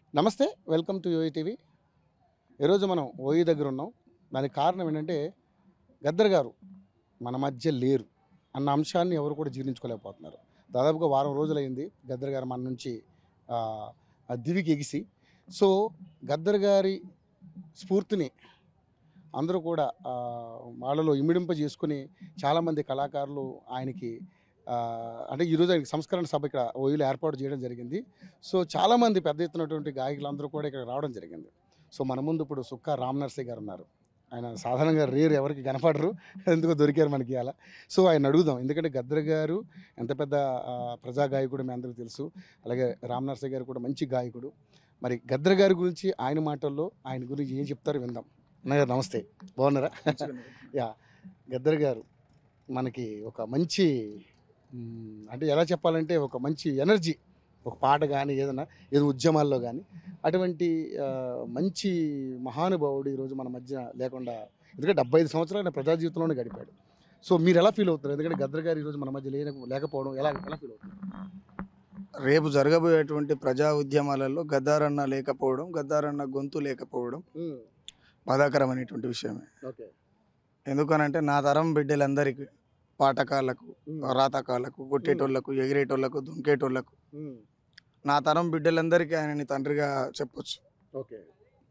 నమస్తే welcome to యోఈ TV ఈరోజు మనం ఓయి దగ్గర ఉన్నాం దానికి కారణం ఏంటంటే గద్దర్ గారు మన మధ్య లేరు అన్న అంశాన్ని ఎవరు కూడా జీర్ణించుకోలేకపోతున్నారు దాదాపుగా వారం రోజులైంది గద్దర్ గారు మన నుంచి ఆ, ఆ దివికి ఎగిసి సో గద్దర్ గారి స్ఫూర్తిని అందరూ కూడా ఆ, వాళ్ళలో ఇమిడింప చేసుకుని చాలామంది కళాకారులు ఆయనకి ఆ, అంటే ఈరోజు ఆయనకి సంస్కరణ సభ ఇక్కడ ఓయిలో ఏర్పాటు చేయడం జరిగింది సో చాలామంది పెద్ద ఎత్తునటువంటి గాయకులందరూ కూడా ఇక్కడ రావడం జరిగింది సో మన ముందు ఇప్పుడు సుక్క రామ్ నర్సయ్య గారు ఉన్నారు ఆయన సాధారణంగా రేరు ఎవరికి కనపడరు ఎందుకో దొరికారు మనకి అలా సో ఆయన అడుగుదాం ఎందుకంటే గద్దర్ గారు ఎంత పెద్ద ఆ, ప్రజా గాయకుడు మీ అందరికీ తెలుసు అలాగే రామ్ నర్సయ్య గారు కూడా మంచి గాయకుడు మరి గద్దర్ గారి గురించి ఆయన మాటల్లో ఆయన గురించి ఏం చెప్తారో విందాం అన్నగారు నమస్తే బాగున్నారా యా గద్దర్ గారు మనకి ఒక మంచి మ్, అంటే ఎలా చెప్పాలంటే ఒక మంచి ఎనర్జీ ఒక పాట కానీ ఏదైనా ఏదో ఉద్యమాల్లో కానీ అటువంటి ఆ, మంచి మహానుభావుడు ఈరోజు మన మధ్య లేకుండా ఎందుకంటే డెబ్బై ఐదు సంవత్సరాలు ఆయన ప్రజా జీవితంలోనే గడిపాడు సో మీరు ఎలా ఫీల్ అవుతారు ఎందుకంటే గద్దర్ గారు ఈరోజు మన మధ్య లేన లేకపోవడం ఎలా ఎలా ఫీల్ అవుతుంది రేపు జరగబోయేటువంటి ప్రజా ఉద్యమాలలో గద్దారన్న లేకపోవడం గద్దారన్న గొంతు లేకపోవడం బాధాకరమైనటువంటి విషయమే ఓకే ఎందుకనంటే నా తరం బిడ్డలందరికీ పాటకాళ్ళకు రాతకాళ్ళకు కొట్టేటోళ్ళకు ఎగిరేటోళ్ళకు దుంకేటోళ్ళకు నా తరం బిడ్డలందరికీ ఆయనని తండ్రిగా చెప్పొచ్చు ఓకే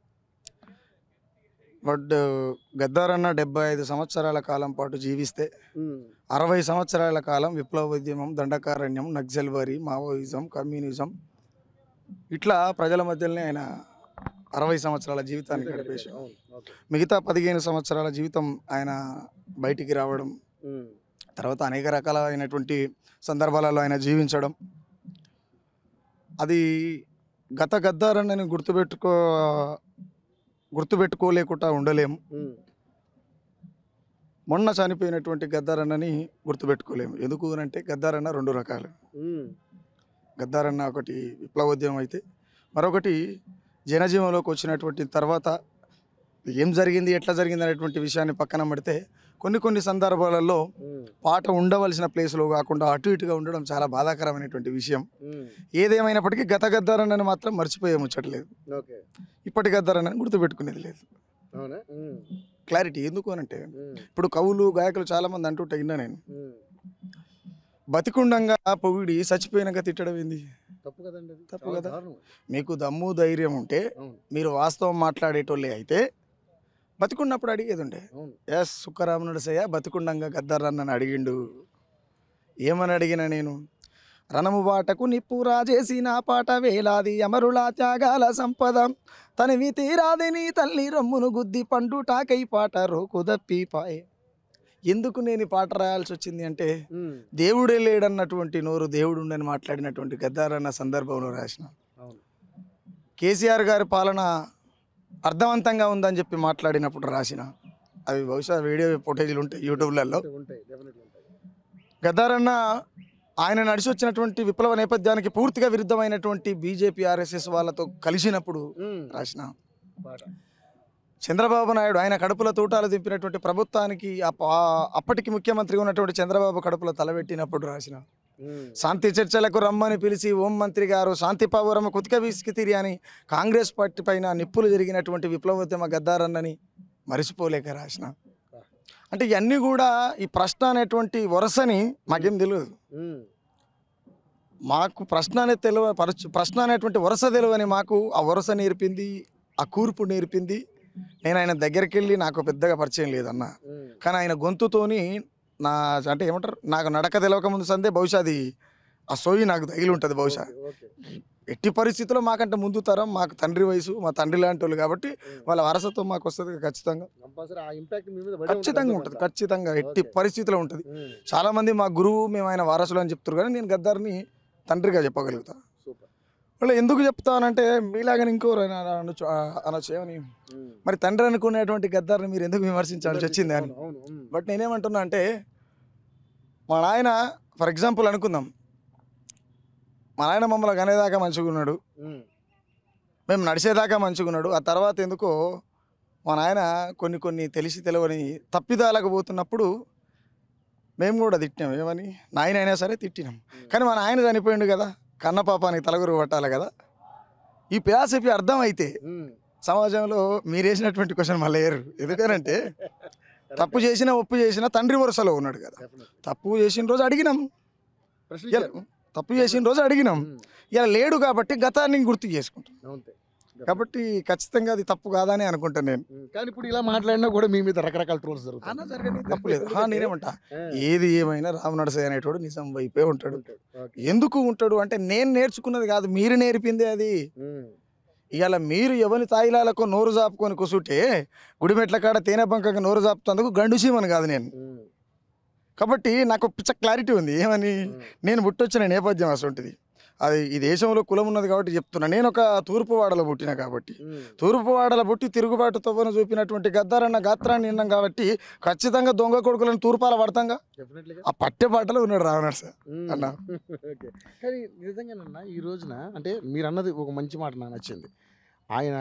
బట్ గద్దారన్న డెబ్బై ఐదు సంవత్సరాల కాలం పాటు జీవిస్తే అరవై సంవత్సరాల కాలం విప్లవ ఉద్యమం దండకారణ్యం నక్సల్బరీ మావోయిజం కమ్యూనిజం ఇట్లా ప్రజల మధ్యలోనే ఆయన అరవై సంవత్సరాల జీవితాన్ని గడిపేశాం మిగతా పదిహేను సంవత్సరాల జీవితం ఆయన బయటికి రావడం తర్వాత అనేక రకాలైనటువంటి సందర్భాలలో ఆయన జీవించడం అది గత గద్దారన్నని గుర్తుపెట్టుకో గుర్తుపెట్టుకోలేకుండా ఉండలేము మొన్న చనిపోయినటువంటి గద్దారన్నని గుర్తుపెట్టుకోలేము ఎందుకు అంటే గద్దారన్న రెండు రకాలు గద్దారన్న ఒకటి విప్లవోద్యమం అయితే మరొకటి జనజీవంలోకి వచ్చినటువంటి తర్వాత ఏం జరిగింది ఎట్లా జరిగింది అనేటువంటి విషయాన్ని పక్కన పెడితే కొన్ని కొన్ని సందర్భాలలో పాట ఉండవలసిన ప్లేస్లో కాకుండా అటు ఇటుగా ఉండడం చాలా బాధాకరమైనటువంటి విషయం ఏదేమైనప్పటికీ గత గద్దారన్నని మాత్రం మర్చిపోయే ముచ్చట్లేదు ఓకే ఇప్పటి గద్దారన్నని గుర్తుపెట్టుకునేది లేదు అవునా క్లారిటీ ఎందుకు అనంటే ఇప్పుడు కవులు గాయకులు చాలా మంది అంటుంటే విన్నా నేను బతికుండంగా పొగిడి చచ్చిపోయినాక తిట్టడం ఏంది తప్పు కదండి అది. తప్పు చాలా కదా. దారుణం. మీకు దమ్ము ధైర్యం ఉంటే అవును మీరు వాస్తవం మాట్లాడేటోళ్ళే అయితే బతికున్నప్పుడు అడిగేది ఉండే అవును ఎస్ సుక్కరామనుడు సయ్య బతికుండంగా గద్దర్రన్నని అడిగిండు ఏమని అడిగిన నేను రణము బాటకు నిప్పు రాజేసి నా పాట వేలాది అమరుల త్యాగాల సంపద తనివి తీరాది నీ తల్లి రమ్మును గుద్ది పండు టాకై పాట రోకు దప్పి పాయే ఎందుకు నేను ఈ పాట రాయాల్సి వచ్చింది అంటే దేవుడే లేడన్నటువంటి నోరు దేవుడు ఉండని మాట్లాడినటువంటి గద్దారన్న సందర్భంలో రాసిన అవును కేసీఆర్ గారి పాలన అర్థవంతంగా ఉందని చెప్పి మాట్లాడినప్పుడు రాసిన అవి బహుశా వీడియో ఫుటేజీలు ఉంటాయి యూట్యూబ్లలో ఉంటాయి, ఉంటాయి డెఫినెట్లీ ఉంటాయి గద్దారన్న ఆయన నడిచి వచ్చినటువంటి విప్లవ నేపథ్యానికి పూర్తిగా విరుద్ధమైనటువంటి బీజేపీ ఆర్ఎస్ఎస్ వాళ్ళతో కలిసినప్పుడు రాసిన పాట చంద్రబాబు నాయుడు ఆయన కడుపుల తూటాలు దింపినటువంటి ప్రభుత్వానికి అప్ప- అప్పటికి ముఖ్యమంత్రి ఉన్నటువంటి చంద్రబాబు కడుపులో తలబెట్టినప్పుడు రాసిన శాంతి చర్చలకు రమ్మని పిలిచి హోం మంత్రి గారు శాంతి పౌరమ కుతిక విసికితిరి అని కాంగ్రెస్ పార్టీ పైన నిప్పులు జరిగినటువంటి విప్లవోద్యమ గద్దారన్నని మరిచిపోలేక రాసిన అంటే ఇవన్నీ కూడా ఈ ప్రశ్న అనేటువంటి వరసని మాకేం తెలియదు మాకు ప్రశ్న అనేది తెలియ పరచు ప్రశ్న అనేటువంటి వరుస తెలియని మాకు ఆ వరుస నేర్పింది ఆ కూర్పు నేర్పింది నేను ఆయన దగ్గరికి వెళ్ళి నాకు పెద్దగా పరిచయం లేదన్న కానీ ఆయన గొంతుతోని నా అంటే ఏమంటారు నాకు నడక తెలియక ముందు సందే బహుశా అది ఆ సోయి నాకు తగిలి ఉంటుంది బహుశా ఎట్టి పరిస్థితుల్లో మాకంటే ముందు తరం మాకు తండ్రి వయసు మా తండ్రి లాంటి వాళ్ళు కాబట్టి వాళ్ళ వారసత్వం మాకు వస్తుంది ఖచ్చితంగా కంపల్సరీ ఆ ఇంపాక్ట్ మీ మీద పడే ఖచ్చితంగా ఉంటుంది ఖచ్చితంగా ఎట్టి పరిస్థితిలో ఉంటుంది చాలా మంది మా గురువు మేము ఆయన వారసులు అని చెప్తారు కానీ నేను గద్దారిని తండ్రిగా చెప్పగలుగుతా సూపర్ వాళ్ళు ఎందుకు చెప్తానంటే మీలాగానే ఇంకోరైనా అనొచ్చు అనొచ్చు ఏమని మరి తండ్రి అనుకునేటువంటి గద్దారిని మీరు ఎందుకు విమర్శించాల్సి వచ్చింది అని అవును ఉమ్. బట్ నేనేమంటున్నా అంటే మా నాయన ఫర్ ఎగ్జాంపుల్ అనుకుందాం మా నాయన మమ్మల్ని కనేదాకా మంచిగా ఉన్నాడు ఉమ్. మేము నడిచేదాకా మంచిగా ఉన్నాడు ఆ తర్వాత ఎందుకో మా నాయన కొన్ని కొన్ని తెలిసి తెలవని తప్పిదాలకు పోతున్నప్పుడు మేము కూడా తిట్టినాం ఏమని నాయన అయినా సరే తిట్టినాం కానీ మా నాయన చనిపోయిండు కదా కన్న పాపానికి తలగురు పట్టాలి కదా ఈ ఫిలాసఫీ అర్థం అయితే ఉమ్. సమాజంలో మీరు వేసినటువంటి క్వశ్చన్ మళ్ళీ వేయరు ఎందుకనంటే తప్పు చేసినా ఒప్పు చేసినా తండ్రి వరుసలో ఉన్నాడు కదా Definitely. తప్పు చేసిన రోజు అడిగినాం ప్రశ్నించారు. ఇలా తప్పు చేసిన రోజు అడిగినాం ఉమ్. ఇలా లేడు కాబట్టి గతాన్ని గుర్తు చేసుకుంటాం అంతే. కాబట్టి ఖచ్చితంగా అది తప్పు కాదని అనుకుంటాను నేను ఉమ్. కానీ ఇప్పుడు ఇలా మాట్లాడినా కూడా మీ మీద రకరకాల ట్రోల్స్ జరుగుతాయి అన్న జరగని తప్పు లేదు హా, నేనేమంటా ఏది ఏమైనా రామనరసయ్య అనేటోడు నిజం వైపే ఉంటాడు ఎందుకు ఉంటాడు అంటే నేను నేర్చుకున్నది కాదు మీరు నేర్పిందే అది ఇవాళ మీరు ఎవరి తాయిలాలకు నోరు జాపుకొని కూసుంటే గుడిమెట్ల కాడ తేనె బంకగా నోరు జాపుతందుకు గండు సీమని కాదు నేను కాబట్టి నాకు పిచ్చ క్లారిటీ ఉంది ఏమని నేను పుట్టొచ్చిన నేపథ్యం అసలుంటిది అది ఈ దేశంలో కులం ఉన్నది కాబట్టి చెప్తున్నా నేను ఒక తూర్పువాడలో పుట్టిన కాబట్టి తూర్పువాడల పుట్టి తిరుగుబాటు తవ్వను చూపినటువంటి గద్దారన్న గాత్రాన్ని విన్నాం కాబట్టి ఖచ్చితంగా దొంగ కొడుకులను తూర్పాల పడతాంగా ఆ పట్టె పాటలో ఉన్నాడు రావణాడు సార్ అన్న. ఓకే కానీ నిజంగానన్నా ఈ రోజున అంటే మీరు అన్నది ఒక మంచి మాట నాకు నచ్చింది ఆయన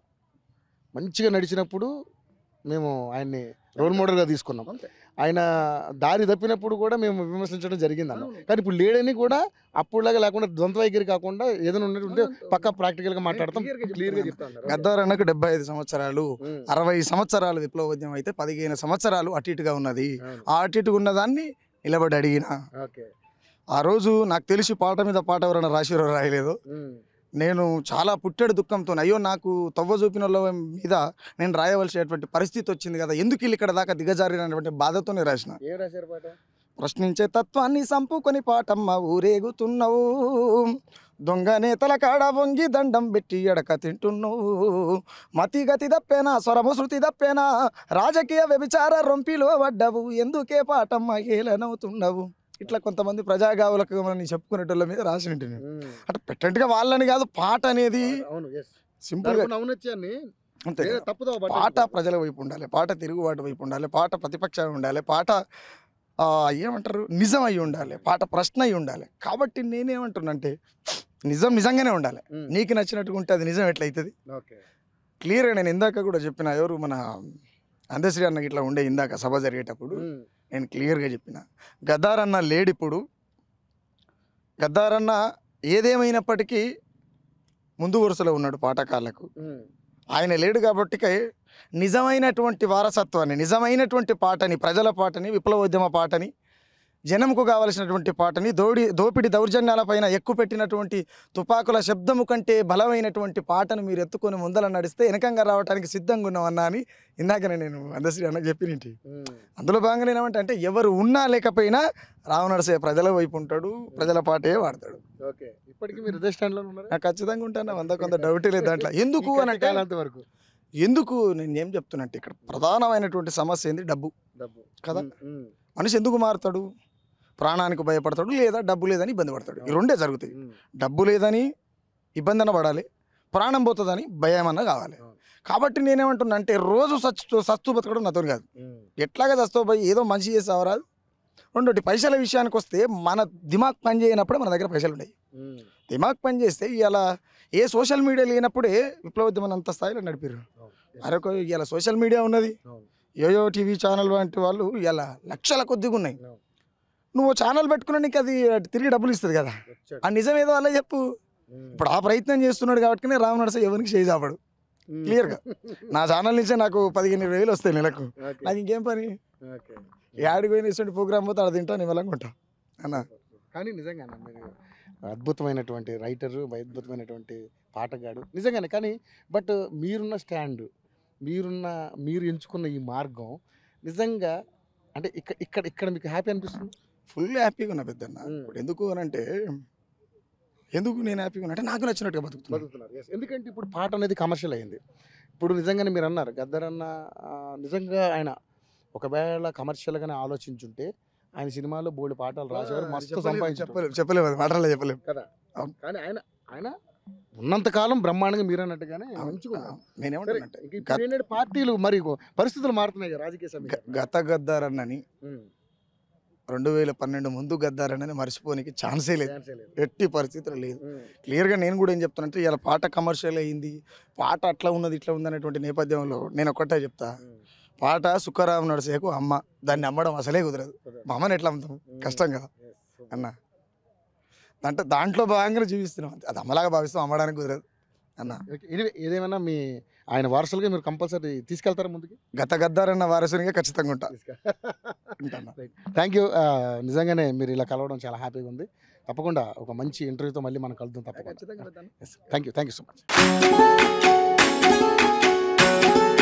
మంచిగా నడిచినప్పుడు మేము ఆయన్ని రోల్ మోడల్గా తీసుకున్నాం అంతే. ఆయన దారి తప్పినప్పుడు కూడా మేము విమర్శించడం జరిగింది అన్న కానీ ఇప్పుడు లేడని కూడా అప్పుడులాగా లేకుండా ద్వంద్వ వైఖరి కాకుండా ఏదైనా ఉన్నట్టుంటే పక్క ప్రాక్టికల్గా మాట్లాడతాం క్లియర్గా చెప్తాం గద్దారన్నకు డెబ్బై ఐదు సంవత్సరాలు అరవై సంవత్సరాలు విప్లవోద్యమం అయితే పదిహేను సంవత్సరాలు అటు ఇటుగా ఉన్నది ఆ అటు ఇటుగా ఉన్నదాన్ని నిలబడి అడిగిన ఓకే ఆ రోజు నాకు తెలిసి పాట మీద పాట ఎవరైనా రాసిరో రాయలేదు నేను చాలా పుట్టెడు దుఃఖంతో అయ్యో నాకు తవ్వ చూపిన వాళ్ళ మీద నేను రాయవలసినటువంటి పరిస్థితి వచ్చింది కదా ఎందుకు వీళ్ళు ఇక్కడ దాకా దిగజారినటువంటి బాధతోనే రాసిన ఏం రాశారు పాట ప్రశ్నించే తత్వాన్ని సంపుకొని పాటమ్మ ఊరేగుతున్నావు దొంగ నేతల కాడ వంగి దండం పెట్టి ఎడక తింటున్నావు మతి గతి దప్పేనా స్వరము శృతి దప్పేనా రాజకీయ వ్యభిచార రొంపిలో పడ్డవు ఎందుకే పాటమ్మ ఏలనవుతున్నావు ఇట్లా కొంతమంది ప్రజాగావులకు మనం చెప్పుకునేటోళ్ళ మీద రాసి ఉంటుంది అంటే పెట్టండిగా వాళ్ళని కాదు పాట అనేది అవును ఎస్ సింపుల్గా అవునొచ్చాన్ని అంతే కదా. తప్పుదో పాట ప్రజల వైపు ఉండాలి పాట తిరుగుబాటు వైపు ఉండాలి పాట ప్రతిపక్షం ఉండాలి పాట ఆ, ఏమంటారు నిజం అయి ఉండాలి పాట ప్రశ్న అయి ఉండాలి కాబట్టి నేనేమంటున్నానంటే నిజం నిజంగానే ఉండాలి నీకు నచ్చినట్టుగా ఉంటే అది నిజం ఎట్లయితుంది ఓకే క్లియర్గా నేను ఇందాక కూడా చెప్పిన ఎవరు మన అందశ్రీ అన్నకి ఇట్లా ఉండే ఇందాక సభ జరిగేటప్పుడు నేను క్లియర్గా చెప్పిన గద్దారన్న లేడిప్పుడు గద్దారన్న ఏదేమైనప్పటికీ ముందు వరుసలో ఉన్నాడు పాఠకాలకు ఆయన లేడు కాబట్టి నిజమైనటువంటి వారసత్వాన్ని నిజమైనటువంటి పాటని ప్రజల పాటని విప్లవోద్యమ పాటని జనంకు కావలసినటువంటి పాటని దోడి దోపిడి దౌర్జన్యాలపైన ఎక్కువ పెట్టినటువంటి తుపాకుల శబ్దము కంటే బలమైనటువంటి పాటను మీరు ఎత్తుకొని ముందల నడిస్తే వెనకంగా రావడానికి సిద్ధంగా ఉన్నామన్నా అని ఇందాకనే నేను అందశ్రీ అన్నకు చెప్పినట్టు అందులో భాగంగా ఏమంటే అంటే ఎవరు ఉన్నా లేకపోయినా రావణరసే ప్రజల వైపు ఉంటాడు ప్రజల పాటే వాడతాడు ఓకే ఇప్పటికి మీరు ఇదే స్టాండ్ లో ఉన్నారు నాకు ఖచ్చితంగా ఉంటాను వంద కొంత డౌట్ లేదు దాంట్లో ఎందుకు అని అంటే వరకు ఎందుకు నేను ఏం చెప్తున్నట్టు ఇక్కడ ప్రధానమైనటువంటి సమస్య ఏంది డబ్బు డబ్బు కదా? మనిషి ఎందుకు మారుతాడు ప్రాణానికి భయపడతాడు లేదా డబ్బు లేదని ఇబ్బంది పడతాడు ఈ రెండే జరుగుతాయి డబ్బు లేదని ఇబ్బంది అన్న పడాలి ప్రాణం పోతుందని భయం అన్న కావాలి అవును. కాబట్టి నేనేమంటున్నా అంటే రోజు సచ్చు సస్తు బతకడం నాతో కాదు ఎట్లాగా చస్తావు పోయి ఏదో మంచి చేసావు రాదు రెండోటి పైసల విషయానికి వస్తే మన దిమాగ్ పని చేయనప్పుడే మన దగ్గర పైసలు ఉన్నాయి దిమాగ్ పని చేస్తే ఇలా ఏ సోషల్ మీడియా లేనప్పుడే విప్లవోద్యమం అంత స్థాయిలో నడిపారు మరొక ఇలా సోషల్ మీడియా ఉన్నది అవును. యోయో టీవీ ఛానల్ వంటి వాళ్ళు ఇలా లక్షల కొద్దిగా ఉన్నాయి అవును. నువ్వు ఛానల్ పెట్టుకున్నా నీకు అది తిరిగి డబ్బులు ఇస్తుంది కదా ఆ నిజం ఏదో అలా చెప్పు ఇప్పుడు ఆ ప్రయత్నం చేస్తున్నాడు కాబట్టి రామ్ నరస ఎవరికి చేయి చాపడు clear గా. నా ఛానల్ నుంచే నాకు పదిహేను ఇరవై వేలు వస్తాయి నెలకు నాకు ఇంకేం పని యాడికి పోయిన ఇటువంటి ప్రోగ్రామ్ పోతే అది తింటా నిమ్మలంగా ఉంటా అన్న కానీ నిజంగా మీరు అద్భుతమైనటువంటి రైటరు అద్భుతమైనటువంటి పాటగాడు నిజంగానే కానీ బట్ మీరున్న స్టాండ్ మీరున్న మీరు ఎంచుకున్న ఈ మార్గం నిజంగా అంటే ఇక్కడ ఇక్కడ ఇక్కడ మీకు హ్యాపీ అనిపిస్తుంది ఫుల్ హ్యాపీగా ఉన్నా పెద్దన్న మ్మ్. ఇప్పుడు ఎందుకు అని అంటే ఎందుకు నేను హ్యాపీగా ఉన్నా అంటే నాకు నచ్చినట్టుగా బతుకుతున్నా బతుకుతున్నారు Yes. ఎందుకంటే ఇప్పుడు పాట అనేది కమర్షియల్ అయింది ఇప్పుడు నిజంగానే మీరు అన్నారు గద్దరన్న ఆ, నిజంగా ఆయన ఒకవేళ కమర్షియల్గానే ఆలోచించుంటే ఆయన సినిమాలో బోల్డ్ పాటలు రాసేవారు మస్తు చెప్పలేము, సంపాదించారు చెప్పలేము చెప్పలేము అది మాటల్లో చెప్పలేము కదా అవును. కానీ ఆయన ఆయన ఉన్నంతకాలం బ్రహ్మాండంగా మీరు అన్నట్టుగానే మంచుకున్నారు సరే, నేనేమంటున్నా ఇంక ఇప్పుడు ఏంటంటే పార్టీలు మరి పరిస్థితులు మారుతున్నాయి కదా, రాజకీయ సమీకరణ గత గద్దారన్నని రెండు వేల పన్నెండు ముందు గద్దారన్నని మర్చిపోనికి ఛాన్సే లేదు ఎట్టి పరిస్థితులు లేదు క్లియర్గా నేను కూడా ఏం చెప్తానంటే ఇలా పాట కమర్షియల్ అయింది పాట అట్లా ఉన్నది ఇట్లా ఉంది అనేటువంటి నేపథ్యంలో నేను ఒక్కటే చెప్తా పాట సుఖరాం నడిసేకు అమ్మ దాన్ని అమ్మడం అసలే కుదరదు మా అమ్మని ఎట్లా అమ్ముతాం కష్టం కదా అన్న అంటే దాంట్లో భాగంగా జీవిస్తున్నాం అది అమ్మలాగా భావిస్తాం అమ్మడానికి కుదరదు అన్న ఓకే. ఎనివే ఏదేమైనా మీ ఆయన వారసులుగా మీరు కంపల్సరీ తీసుకెళ్తారా ముందుకి గత గద్దారన్న వారసునిగా ఖచ్చితంగా ఉంటా ఉంటాను థ్యాంక్ యూ నిజంగానే మీరు ఇలా కలవడం చాలా హ్యాపీగా ఉంది తప్పకుండా ఒక మంచి ఇంటర్వ్యూతో మళ్ళీ మనం కలుద్దాం తప్పకుండా thank you thank you so much